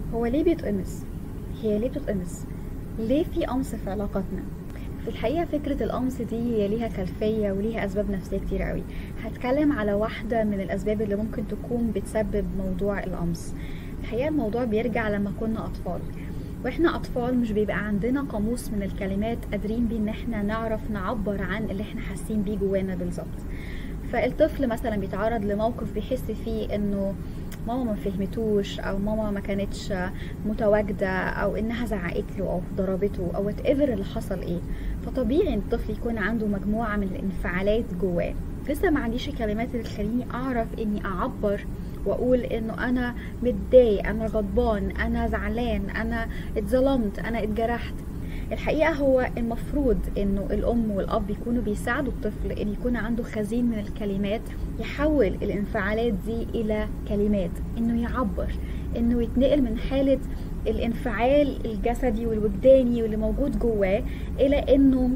هو ليه بيتقمص هي ليه بتتقمص ليه في قمص في علاقاتنا في الحقيقة فكرة القمص دي هي ليها خلفية وليها أسباب نفسية كتير قوي هتكلم على واحدة من الأسباب اللي ممكن تكون بتسبب موضوع القمص الحقيقة الموضوع بيرجع لما كنا أطفال واحنا اطفال مش بيبقى عندنا قاموس من الكلمات قادرين بيه ان احنا نعرف نعبر عن اللي احنا حاسين بيه جوانا بالظبط فالطفل مثلا بيتعرض لموقف بيحس فيه انه ماما ما فهمتوش او ماما ما كانتش متواجده او انها زعقت له او ضربته او وات ايفر اللي حصل ايه فطبيعي ان الطفل يكون عنده مجموعه من الانفعالات جواه لسه ما عنديش الكلمات اللي تخليني اعرف اني اعبر واقول انه انا متضايق انا غضبان انا زعلان انا اتظلمت انا اتجرحت الحقيقه هو المفروض انه الام والاب يكونوا بيساعدوا الطفل ان يكون عنده خزين من الكلمات يحول الانفعالات دي الى كلمات انه يعبر انه يتنقل من حاله الانفعال الجسدي والوجداني واللي موجود جواه الى انه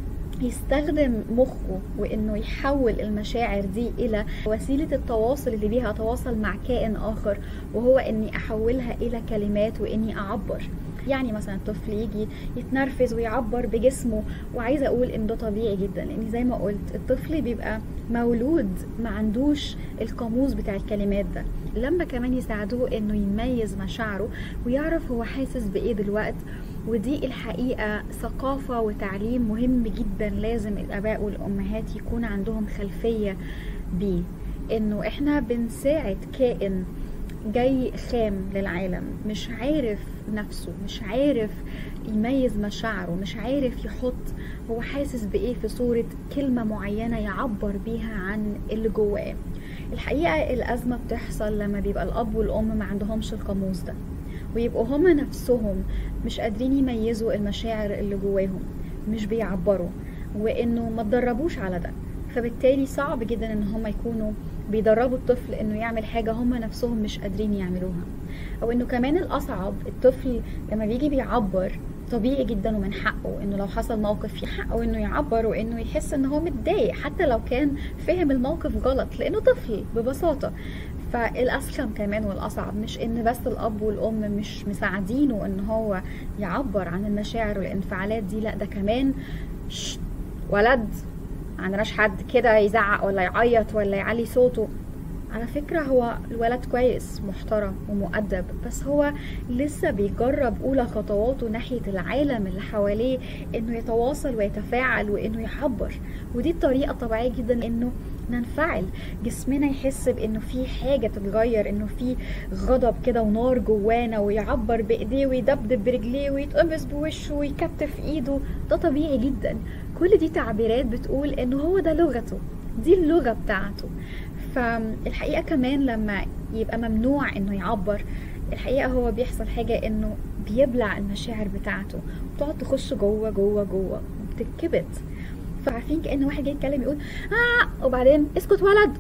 يستخدم مخه وانه يحول المشاعر دي الى وسيله التواصل اللي بيها اتواصل مع كائن اخر وهو اني احولها الى كلمات واني اعبر يعني مثلا الطفل يجي يتنرفز ويعبر بجسمه وعايزه اقول ان ده طبيعي جدا لان زي ما قلت الطفل بيبقى مولود ما عندوش القاموس بتاع الكلمات ده لما كمان يساعدوه انه يميز مشاعره ويعرف هو حاسس بايه دلوقت ودي الحقيقة ثقافة وتعليم مهم جدا لازم الآباء والأمهات يكون عندهم خلفية بيه إنه إحنا بنساعد كائن جاي خام للعالم مش عارف نفسه مش عارف يميز مشاعره مش عارف يحط هو حاسس بإيه في صورة كلمة معينة يعبر بيها عن اللي جواه الحقيقة الأزمة بتحصل لما بيبقى الأب والأم ما عندهمش القاموس ده ويبقوا هما نفسهم مش قادرين يميزوا المشاعر اللي جواهم مش بيعبروا وانه ما تدربوش على ده فبالتالي صعب جدا ان هما يكونوا بيدربوا الطفل انه يعمل حاجة هما نفسهم مش قادرين يعملوها او انه كمان الاصعب الطفل لما بيجي بيعبر طبيعي جدا ومن حقه انه لو حصل موقف في حقه انه يعبر وانه يحس ان هو متضايق حتى لو كان فهم الموقف غلط لانه طفل ببساطة فالاسلم كمان والاصعب مش ان بس الاب والام مش مساعدينه ان هو يعبر عن المشاعر والانفعالات دي لا ده كمان ولد عندناش حد كده يزعق ولا يعيط ولا يعلي صوته على فكرة هو الولد كويس محترم ومؤدب بس هو لسه بيجرب أولى خطواته ناحية العالم اللي حواليه إنه يتواصل ويتفاعل وإنه يعبر ودي الطريقة الطبيعية جدا إنه ننفعل جسمنا يحس بانه في حاجه تتغير انه في غضب كده ونار جوانا ويعبر بايديه ويدبدب برجليه ويتقمص بوشه ويكتف ايده ده طبيعي جدا كل دي تعبيرات بتقول انه هو ده لغته دي اللغه بتاعته فالحقيقه كمان لما يبقى ممنوع انه يعبر الحقيقه هو بيحصل حاجه انه بيبلع المشاعر بتاعته وتقعد تخش جوه جوه جوه وبتتكبت فعارفين كان واحد جاي يتكلم يقول اه وبعدين اسكت ولد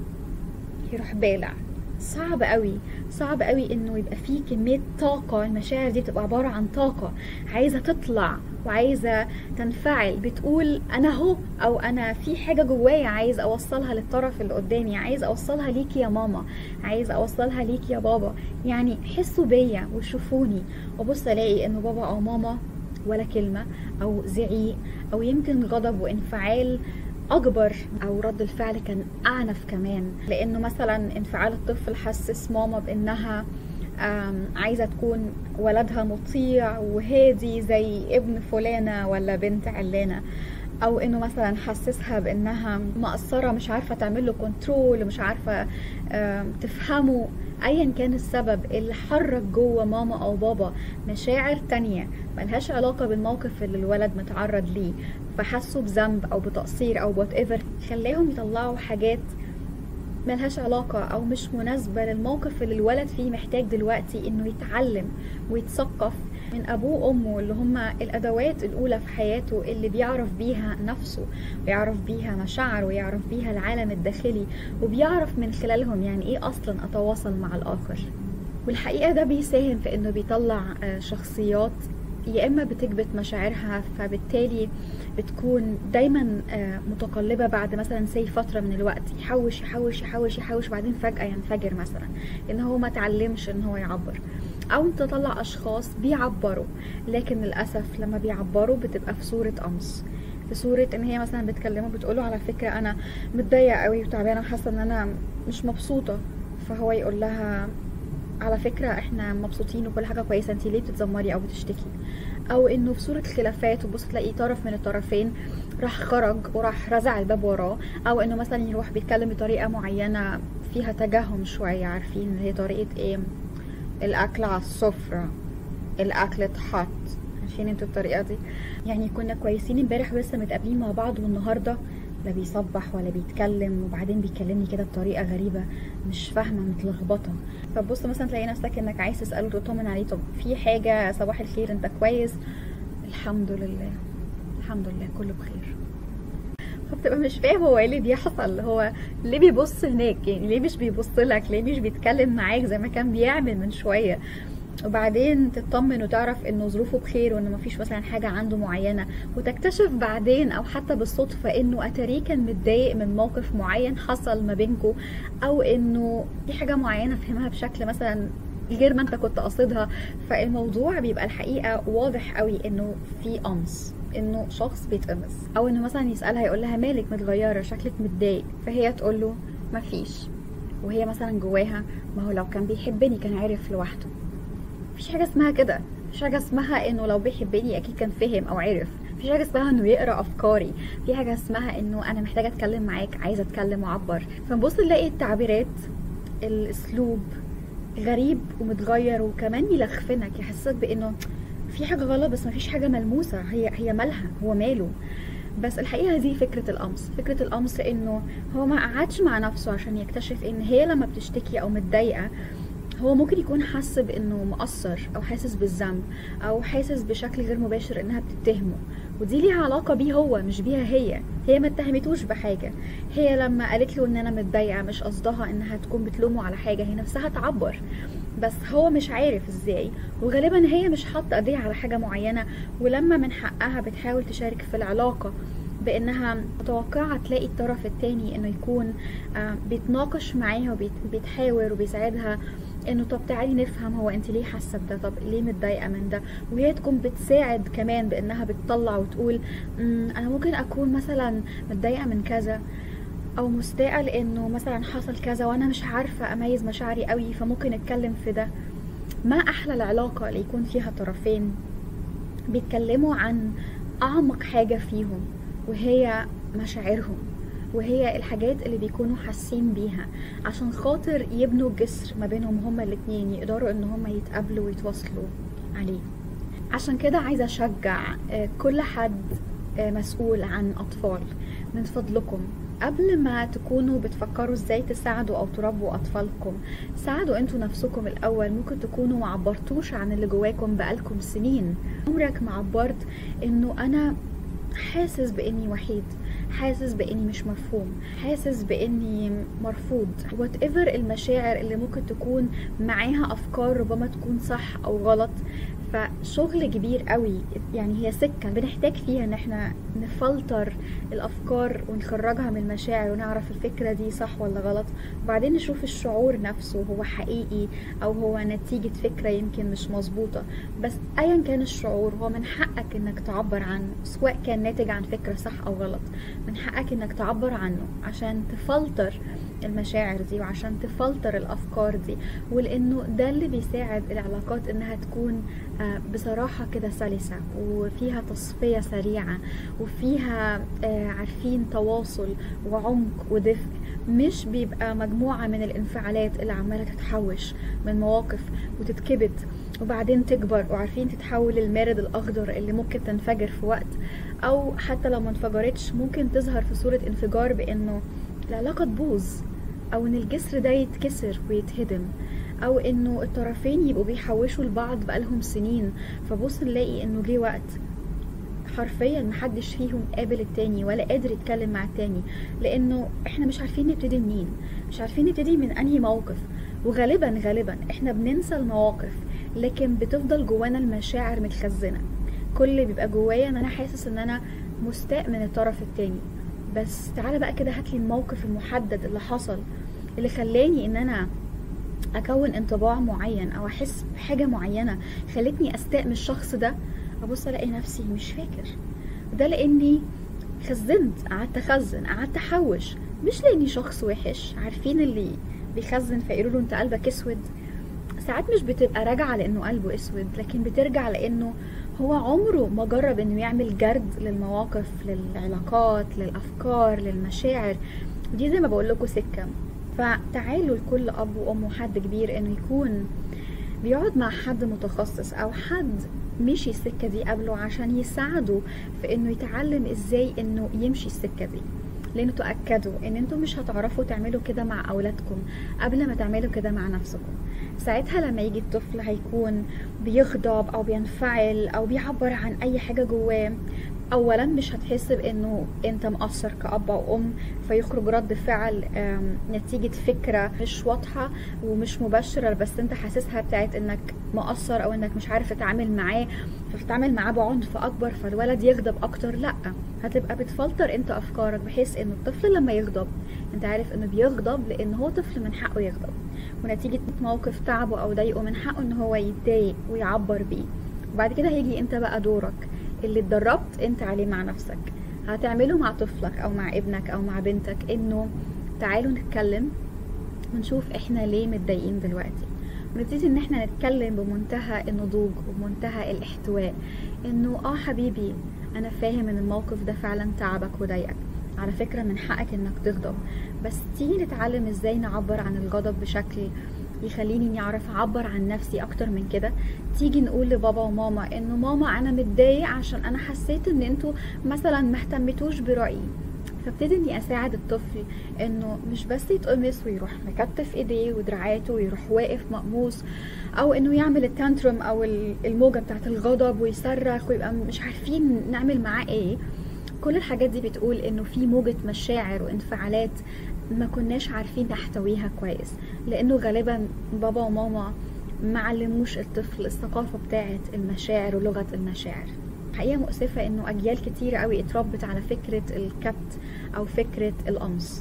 يروح بالع صعب قوي صعب قوي انه يبقى فيه كميه طاقه المشاعر دي بتبقى عباره عن طاقه عايزه تطلع وعايزه تنفعل بتقول انا اهو او انا في حاجه جوايا عايز اوصلها للطرف اللي قدامي عايز اوصلها ليكي يا ماما عايز اوصلها ليكي يا بابا يعني حسوا بيا وشوفوني وبص الاقي انه بابا او ماما ولا كلمه او زعيق او يمكن غضب وانفعال اكبر او رد الفعل كان اعنف كمان لانه مثلا انفعال الطفل حسس ماما بانها عايزه تكون ولدها مطيع وهادي زي ابن فلانه ولا بنت علانه او انه مثلا حسسها بانها مقصره مش عارفه تعمل له كنترول مش عارفه تفهمه ايا كان السبب اللي حرك جوه ماما او بابا مشاعر تانية ملهاش علاقة بالموقف اللي الولد متعرض ليه فحسوا بذنب او بتقصير او وات ايفر خلاهم يطلعوا حاجات ملهاش علاقة أو مش مناسبة للموقف اللي الولد فيه محتاج دلوقتي إنه يتعلم ويتثقف من أبوه وأمه اللي هما الأدوات الأولى في حياته اللي بيعرف بيها نفسه بيعرف بيها مشاعره ويعرف بيها العالم الداخلي وبيعرف من خلالهم يعني إيه أصلا أتواصل مع الآخر والحقيقة ده بيساهم في إنه بيطلع شخصيات يا إما بتكبت مشاعرها فبالتالي بتكون دايما متقلبة بعد مثلا سي فترة من الوقت يحوش يحوش يحوش يحوش وبعدين فجأة ينفجر مثلا لأن هو ما تعلمش إن هو يعبر او تطلع اشخاص بيعبروا لكن للاسف لما بيعبروا بتبقى في صورة قمص في صورة ان هي مثلا بتكلمه بتقوله على فكرة انا متضايقة قوي وتعبانة وحاسة ان انا مش مبسوطة فهو يقول لها على فكرة احنا مبسوطين وكل حاجة كويسة انتي ليه بتتذمري او بتشتكي او انه في صورة خلافات وبص تلاقي طرف من الطرفين راح خرج وراح رزع الباب وراه او انه مثلا يروح بيتكلم بطريقة معينة فيها تجهم شوية عارفين ان هي طريقة ايه الاكل على السفرة الاكل اتحط عارفين انتوا الطريقة دي يعني كنا كويسين امبارح ولسه متقابلين مع بعض والنهارده لا بيصبح ولا بيتكلم وبعدين بيكلمني كده بطريقه غريبه مش فاهمه متلخبطه فبص مثلا تلاقي نفسك انك عايز تساله تطمن عليه طب في حاجه صباح الخير انت كويس الحمد لله الحمد لله كله بخير فبتبقى مش فاهم هو ايه اللي بيحصل هو ليه بيبص هناك يعني ليه مش بيبص لك ليه مش بيتكلم معاك زي ما كان بيعمل من شويه وبعدين تطمن وتعرف انه ظروفه بخير وانه مفيش مثلا حاجه عنده معينه وتكتشف بعدين او حتى بالصدفه انه اتاريه كان متضايق من موقف معين حصل ما بينكوا او انه في حاجه معينه فهمها بشكل مثلا غير ما انت كنت قاصدها فالموضوع بيبقى الحقيقه واضح قوي انه في قمص انه شخص بيتقمص او انه مثلا يسالها يقول لها مالك متغيره شكلك متضايق فهي تقول له مفيش وهي مثلا جواها ما هو لو كان بيحبني كان عرف لوحده مفيش حاجه اسمها كده مفيش حاجه اسمها انه لو بيحبني اكيد كان فهم او عرف مفيش حاجه اسمها انه يقرا افكاري في حاجه اسمها انه انا محتاجه اتكلم معاك عايزه اتكلم واعبر فنبص نلاقي التعبيرات الاسلوب غريب ومتغير وكمان يلخفنك يحسسك بانه في حاجه غلط بس مفيش حاجه ملموسه هي هي مالها هو ماله بس الحقيقه دي فكره القمص فكره القمص انه هو ما قعدش مع نفسه عشان يكتشف ان هي لما بتشتكي او متضايقه هو ممكن يكون حاسس بانه مقصر او حاسس بالذنب او حاسس بشكل غير مباشر انها بتتهمه ودي ليها علاقه بيه هو مش بيها هي هي ما اتهمتوش بحاجه هي لما قالت له ان انا متضايقه مش قصدها انها تكون بتلومه على حاجه هي نفسها تعبر بس هو مش عارف ازاي وغالبا هي مش حاطه ايديها على حاجه معينه ولما من حقها بتحاول تشارك في العلاقه بانها متوقعه تلاقي الطرف التاني انه يكون بيتناقش معاها وبيتحاور وبيساعدها انه طب تعالي نفهم هو انت ليه حاسه بده طب ليه متضايقه من ده وهي تكون بتساعد كمان بانها بتطلع وتقول انا ممكن اكون مثلا متضايقه من كذا او مستاءه لانه مثلا حصل كذا وانا مش عارفه اميز مشاعري قوي فممكن اتكلم في ده ما احلى العلاقه اللي يكون فيها طرفين بيتكلموا عن اعمق حاجه فيهم وهي مشاعرهم وهي الحاجات اللي بيكونوا حاسين بيها عشان خاطر يبنوا جسر ما بينهم هما الاتنين يقدروا ان هما يتقابلوا ويتواصلوا عليه عشان كده عايزة اشجع كل حد مسؤول عن اطفال من فضلكم قبل ما تكونوا بتفكروا ازاي تساعدوا او تربوا اطفالكم ساعدوا انتوا نفسكم الاول ممكن تكونوا ما عبرتوش عن اللي جواكم بقالكم سنين عمرك ما عبرت انه انا حاسس باني وحيد حاسس باني مش مفهوم حاسس باني مرفوض وات ايفر المشاعر اللي ممكن تكون معاها افكار ربما تكون صح او غلط فشغل كبير قوي يعني هي سكه بنحتاج فيها ان احنا نفلتر الافكار ونخرجها من المشاعر ونعرف الفكره دي صح ولا غلط وبعدين نشوف الشعور نفسه هو حقيقي او هو نتيجه فكره يمكن مش مظبوطه بس ايا كان الشعور هو من حقك انك تعبر عنه سواء كان ناتج عن فكره صح او غلط من حقك انك تعبر عنه عشان تفلتر المشاعر دي وعشان تفلتر الافكار دي ولانه ده اللي بيساعد العلاقات انها تكون بصراحة كده سلسة وفيها تصفية سريعة وفيها عارفين تواصل وعمق ودفء مش بيبقى مجموعة من الانفعالات اللي عمالة تتحوش من مواقف وتتكبت وبعدين تكبر وعارفين تتحول للمارد الأخضر اللي ممكن تنفجر في وقت أو حتى لو ما انفجرتش ممكن تظهر في صورة انفجار بأنه العلاقة تبوظ أو إن الجسر ده يتكسر ويتهدم او انه الطرفين يبقوا بيحوشوا لبعض بقالهم سنين فبص نلاقي انه جه وقت حرفيا محدش فيهم قابل التاني ولا قادر يتكلم مع التاني لانه احنا مش عارفين نبتدي منين مش عارفين نبتدي من انهي موقف وغالبا غالبا احنا بننسى المواقف لكن بتفضل جوانا المشاعر متخزنه كل اللي بيبقى جوايا ان انا حاسس ان انا مستاء من الطرف التاني بس تعالى بقى كده هاتلي الموقف المحدد اللي حصل اللي خلاني ان انا اكون انطباع معين او احس بحاجه معينه خلتني استاء من الشخص ده ابص الاقي نفسي مش فاكر ده لاني خزنت قعدت اخزن قعدت احوش مش لاني شخص وحش عارفين اللي بيخزن فيقولوا له انت قلبك اسود ساعات مش بتبقى راجعه لانه قلبه اسود لكن بترجع لانه هو عمره ما جرب انه يعمل جرد للمواقف للعلاقات للافكار للمشاعر دي زي ما بقول لكم سكه فتعالوا لكل اب وام وحد كبير انه يكون بيقعد مع حد متخصص او حد مشي السكة دي قبله عشان يساعده في انه يتعلم ازاي انه يمشي السكة دي لانه تأكدوا ان انتم مش هتعرفوا تعملوا كده مع اولادكم قبل ما تعملوا كده مع نفسكم ساعتها لما يجي الطفل هيكون بيغضب او بينفعل او بيعبر عن اي حاجة جواه اولا مش هتحس بانه انت مقصر كاب او ام فيخرج رد فعل نتيجه فكره مش واضحه ومش مباشره بس انت حاسسها بتاعت انك مقصر او انك مش عارف تتعامل معاه فبتتعامل معاه بعنف اكبر فالولد يغضب اكتر لا هتبقى بتفلتر انت افكارك بحيث انه الطفل لما يغضب انت عارف انه بيغضب لان هو طفل من حقه يغضب ونتيجه موقف تعبه او ضايقه من حقه ان هو يتضايق ويعبر بيه وبعد كده هيجي انت بقى دورك اللي اتدربت انت عليه مع نفسك هتعمله مع طفلك او مع ابنك او مع بنتك انه تعالوا نتكلم ونشوف احنا ليه متضايقين دلوقتي ونبتدي ان احنا نتكلم بمنتهى النضوج وبمنتهى الاحتواء انه اه حبيبي انا فاهم ان الموقف ده فعلا تعبك وضايقك على فكرة من حقك انك تغضب بس تيجي نتعلم ازاي نعبر عن الغضب بشكل يخليني اني اعرف اعبر عن نفسي اكتر من كده تيجي نقول لبابا وماما انه ماما انا متضايق عشان انا حسيت ان انتوا مثلا ما اهتمتوش برايي فابتدي اني اساعد الطفل انه مش بس يتقمص ويروح مكتف ايديه ودراعاته ويروح واقف مقموص او انه يعمل التانترم او الموجه بتاعت الغضب ويصرخ ويبقى مش عارفين نعمل معاه ايه كل الحاجات دي بتقول انه في موجة مشاعر وانفعالات ما كناش عارفين نحتويها كويس لانه غالبا بابا وماما ما علموش الطفل الثقافة بتاعت المشاعر ولغة المشاعر حقيقة مؤسفة انه اجيال كتير قوي اتربت على فكرة الكبت او فكرة القمص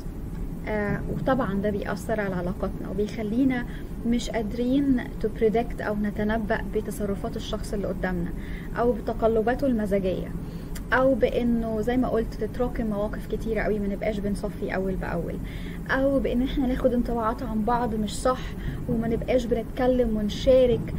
آه وطبعا ده بيأثر على علاقاتنا وبيخلينا مش قادرين تو بريدكت او نتنبأ بتصرفات الشخص اللي قدامنا او بتقلباته المزاجية او بانه زي ما قلت تتراكم مواقف كتيرة قوي ما نبقاش بنصفي اول باول او بان احنا ناخد انطباعات عن بعض مش صح وما نبقاش بنتكلم ونشارك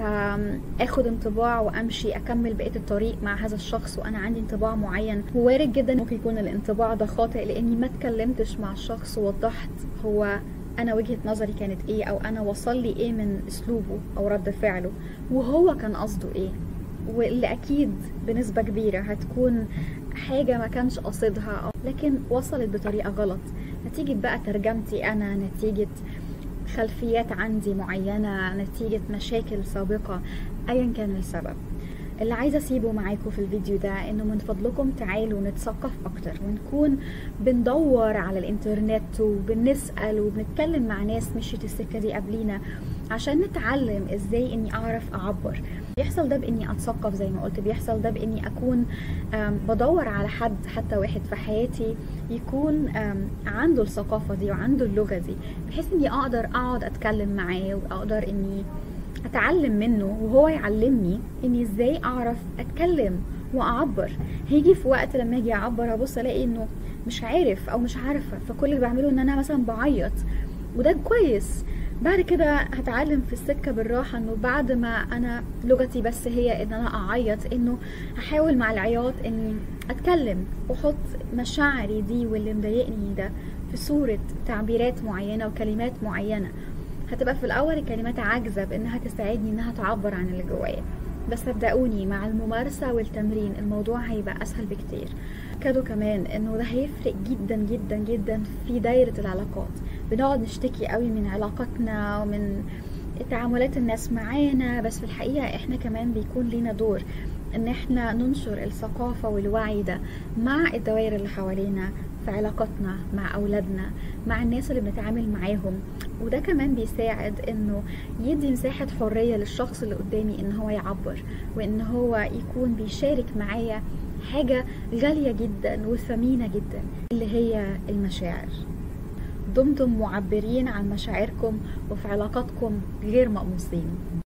فاخد انطباع وامشي اكمل بقيه الطريق مع هذا الشخص وانا عندي انطباع معين وارد جدا ممكن يكون الانطباع ده خاطئ لاني ما اتكلمتش مع الشخص ووضحت هو انا وجهه نظري كانت ايه او انا وصل لي ايه من اسلوبه او رد فعله وهو كان قصده ايه واللي اكيد بنسبه كبيره هتكون حاجه ما كانش قصدها لكن وصلت بطريقه غلط نتيجه بقى ترجمتي انا نتيجه خلفيات عندي معينه نتيجه مشاكل سابقه ايا كان السبب اللي عايزه اسيبه معاكم في الفيديو ده انه من فضلكم تعالوا نتثقف اكتر ونكون بندور على الانترنت وبنسال وبنتكلم مع ناس مشيت السكه دي قبلينا عشان نتعلم ازاي اني اعرف اعبر بيحصل ده باني اتثقف زي ما قلت بيحصل ده باني اكون بدور على حد حتى واحد في حياتي يكون عنده الثقافه دي وعنده اللغه دي بحيث اني اقدر اقعد اتكلم معاه واقدر اني اتعلم منه وهو يعلمني اني ازاي اعرف اتكلم واعبر هيجي في وقت لما اجي اعبر ابص الاقي انه مش عارف او مش عارفه فكل اللي بعمله ان انا مثلا بعيط وده كويس بعد كده هتعلم في السكه بالراحه انه بعد ما انا لغتي بس هي ان انا اعيط انه هحاول مع العياط اني اتكلم واحط مشاعري دي واللي مضايقني ده في صوره تعبيرات معينه وكلمات معينه هتبقى في الاول الكلمات عاجزه بانها تساعدني انها تعبر عن اللي جوايا بس صدقوني مع الممارسة والتمرين الموضوع هيبقى أسهل بكتير كادوا كمان إنه ده هيفرق جدا جدا جدا في دايرة العلاقات بنقعد نشتكي قوي من علاقاتنا ومن تعاملات الناس معانا بس في الحقيقة احنا كمان بيكون لينا دور ان احنا ننشر الثقافة والوعي ده مع الدوائر اللي حوالينا في علاقاتنا مع اولادنا مع الناس اللي بنتعامل معاهم وده كمان بيساعد انه يدي مساحة حرية للشخص اللي قدامي ان هو يعبر وان هو يكون بيشارك معايا حاجة غالية جدا وثمينة جدا اللي هي المشاعر دمتم معبرين عن مشاعركم وفي علاقاتكم غير مقموصين